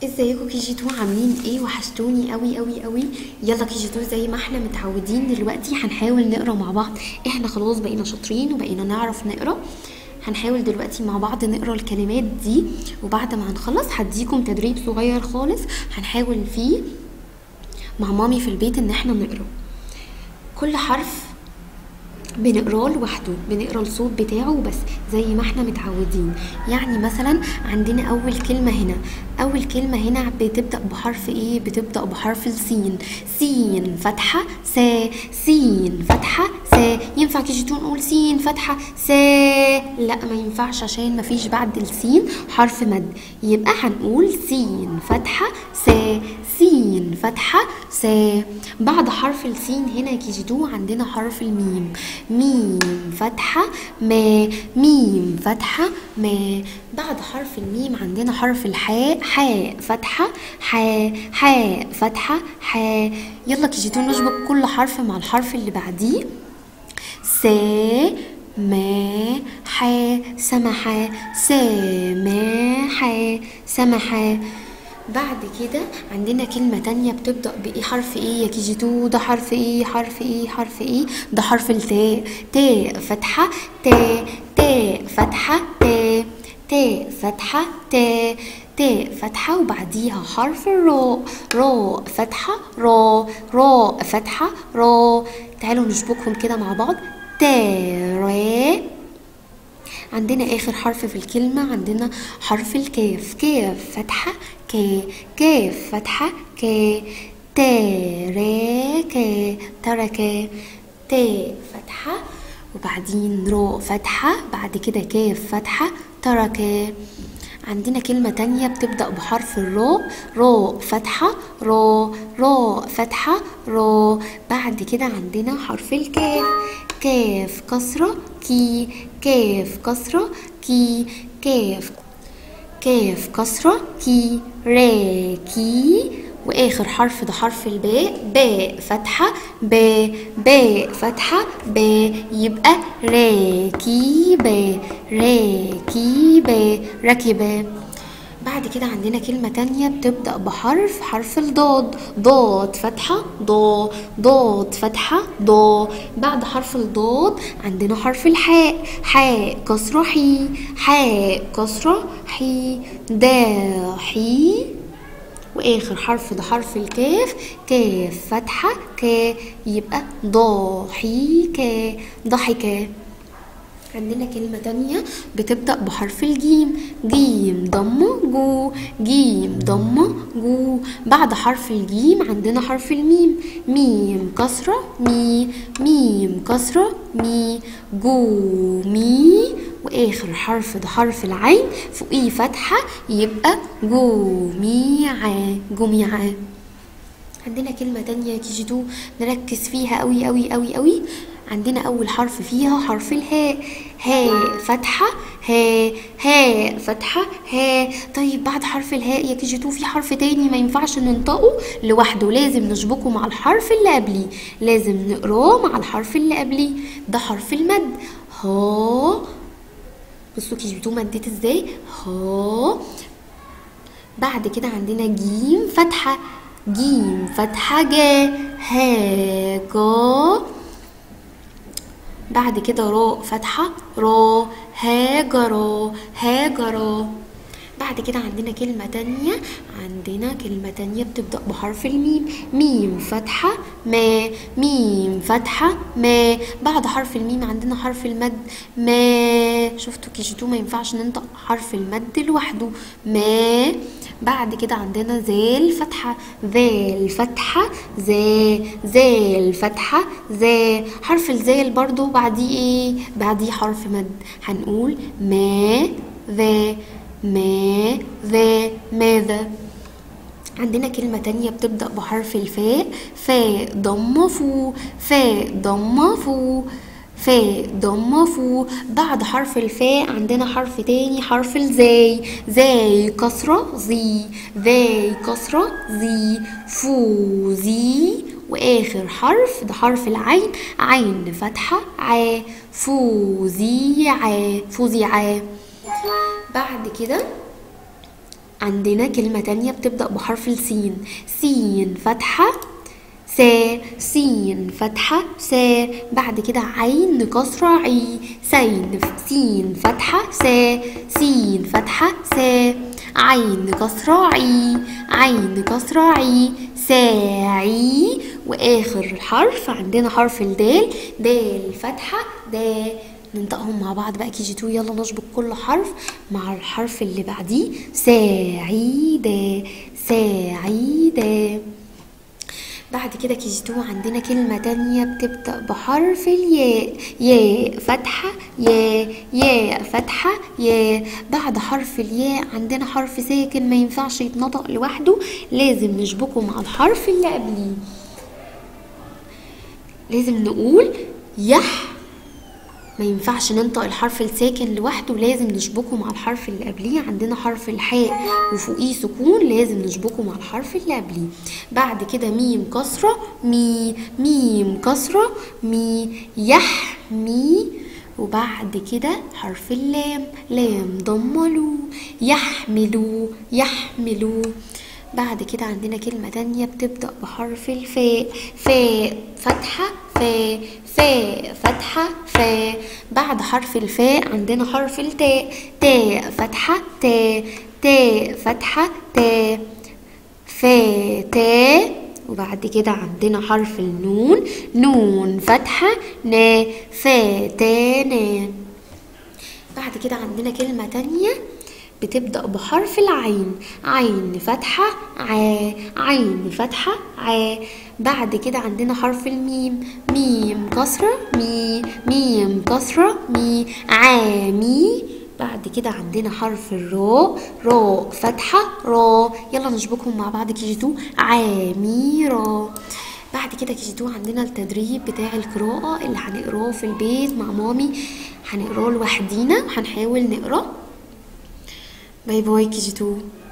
ازيكم كي جي تو عاملين ايه وحشتوني قوي قوي قوي يلا كي جي تو زي ما احنا متعودين دلوقتي هنحاول نقرا مع بعض احنا خلاص بقينا شاطرين وبقينا نعرف نقرا هنحاول دلوقتي مع بعض نقرا الكلمات دي وبعد ما هنخلص هديكم تدريب صغير خالص هنحاول فيه مع مامي في البيت ان احنا نقرا كل حرف بنقراه لوحده بنقرا الصوت بتاعه بس زي ما احنا متعودين يعني مثلا عندنا اول كلمه هنا اول كلمه هنا بتبدا بحرف ايه بتبدا بحرف السين سين فتحه س سين فتحه س ينفع كي نقول سين فتحه س لا ما ينفعش عشان ما فيش بعد السين حرف مد يبقى هنقول سين فتحه س سين فتحه س بعد حرف السين هنا يا كي عندنا حرف الميم ميم فتحة ما ميم فتحة ما بعد حرف الميم عندنا حرف الحاء حاء فتحة حاء حاء فتحة حاء يلا كي نشبك كل حرف مع الحرف اللي بعديه س ما ح سمح سماح سمح بعد كده عندنا كلمة تانية بتبدأ بإيه حرف إيه يا كيجي تو ده حرف إيه حرف إيه حرف إيه ده حرف التاء تاء فتحة تاء تاء فتحة تاء تاء فتحة تاء تاء فتحة وبعديها حرف الراء راء فتحة راء راء فتحة راء تعالوا نشبكهم كده مع بعض تاء راء عندنا اخر حرف في الكلمة عندنا حرف الكاف كاف فتحة ك كاف فتحة ك تارك ترك ت فتحة وبعدين رو فتحة بعد كده كاف فتحة ترك عندنا كلمة تانية بتبدأ بحرف الرو رو فتحة رو رو فتحة رو بعد كده عندنا حرف الكاف كاف كسرة كي كاف كسرة كي كاف كاف كسرة كي را كي واخر حرف ده حرف الباء باء فتحة باء باء فتحة باء يبقى راكبة راكبة ركبة بعد كده عندنا كلمة تانية بتبدأ بحرف حرف الضاد ضاد فتحة ضا ضاد فتحة ضا بعد حرف الضاد عندنا حرف الحاء حاء كسرة حي حاء كسرة حي دا حي واخر حرف ده حرف الكاف كاف فتحة كا يبقى ضاحكة ضحكة عندنا كلمة تانية بتبدأ بحرف الجيم جيم ضمة جو جيم ضمة جو بعد حرف الجيم عندنا حرف الميم ميم كسرة مي ميم كسرة مي جو مي واخر حرف ده حرف العين فوقيه فتحة يبقى جميعة جميعة عندنا كلمة تانية كي جي نركز فيها قوي قوي قوي قوي عندنا أول حرف فيها حرف الهاء هاء فتحة هاء هاء فتحة هاء طيب بعد حرف الهاء يا كي جي في حرف تاني ما ينفعش ننطقه لوحده لازم نشبكه مع الحرف اللي قبليه لازم نقراه مع الحرف اللي قبليه ده حرف المد ها بصوا كي جي مديت ازاي ها بعد كده عندنا جيم فتحة جيم فتحة جا ها جا بعد كده راء فتحة را هاجرا هاجرا بعد كده عندنا كلمة تانية عندنا كلمة تانية بتبدأ بحرف الميم ميم فتحة ما ميم فتحة ما بعد حرف الميم عندنا حرف المد ما شفتوا كيجيتو ما ينفعش ننطق حرف المد لوحده ما بعد كده عندنا زال فتحة ذال فتحة زا زال فتحة زا حرف الزال برضو بعديه ايه بعديه حرف مد هنقول ما ذا ما ذا ماذا عندنا كلمة تانية بتبدأ بحرف الفاء فاء ضمة فو فاء ضمة فو فاء ضمة فو بعد حرف الفاء عندنا حرف تاني حرف الزاي زاي كسرة زي ذاي كسرة زي فو زي واخر حرف ده حرف العين عين فتحة ع فوزي ع فوزي ع بعد كده عندنا كلمة تانية بتبدأ بحرف السين سين فتحة س سين فتحة س بعد كده عين كسرة عي سين سين فتحة س سين فتحة س عين كسرة عي عين كسرة عي ساعي واخر حرف عندنا حرف الدال دال فتحة د ننطقهم مع بعض بقى كي جي تو يلا نشبك كل حرف مع الحرف اللي بعديه سعيدة سعيدة بعد كده كي جي تو عندنا كلمة تانية بتبدأ بحرف الياء ياء فتحة ياء ياء فتحة ياء بعد حرف الياء عندنا حرف ساكن ما ينفعش يتنطق لوحده لازم نشبكه مع الحرف اللي قبليه لازم نقول يح ما ينفعش ننطق الحرف الساكن لوحده لازم نشبكه مع الحرف اللي قبليه عندنا حرف الحاء وفوقيه سكون لازم نشبكه مع الحرف اللي قبليه بعد كده ميم كسرة مي ميم كسرة مي يحمي وبعد كده حرف اللام لام ضملوا يحملوا يحملوا بعد كده عندنا كلمة تانية بتبدأ بحرف الفاء فاء فتحة فاء فاء فتحة فاء بعد حرف الفاء عندنا حرف التاء تاء فتحة تاء تاء فتحة تاء فاء تاء وبعد كده عندنا حرف النون نون فتحة نا فا تا نا بعد كده عندنا كلمة تانية بتبدأ بحرف العين عين فتحة ع عين فتحة ع بعد كده عندنا حرف الميم ميم كسرة مي ميم كسرة مي عامي بعد كده عندنا حرف الراء راء فتحة را يلا نشبكهم مع بعض كي جي تو عاميرة بعد كده كي جي تو عندنا التدريب بتاع القراءة اللي هنقراه في البيت مع مامي هنقراه لوحدينا وهنحاول نقراه باي باي كي جي تو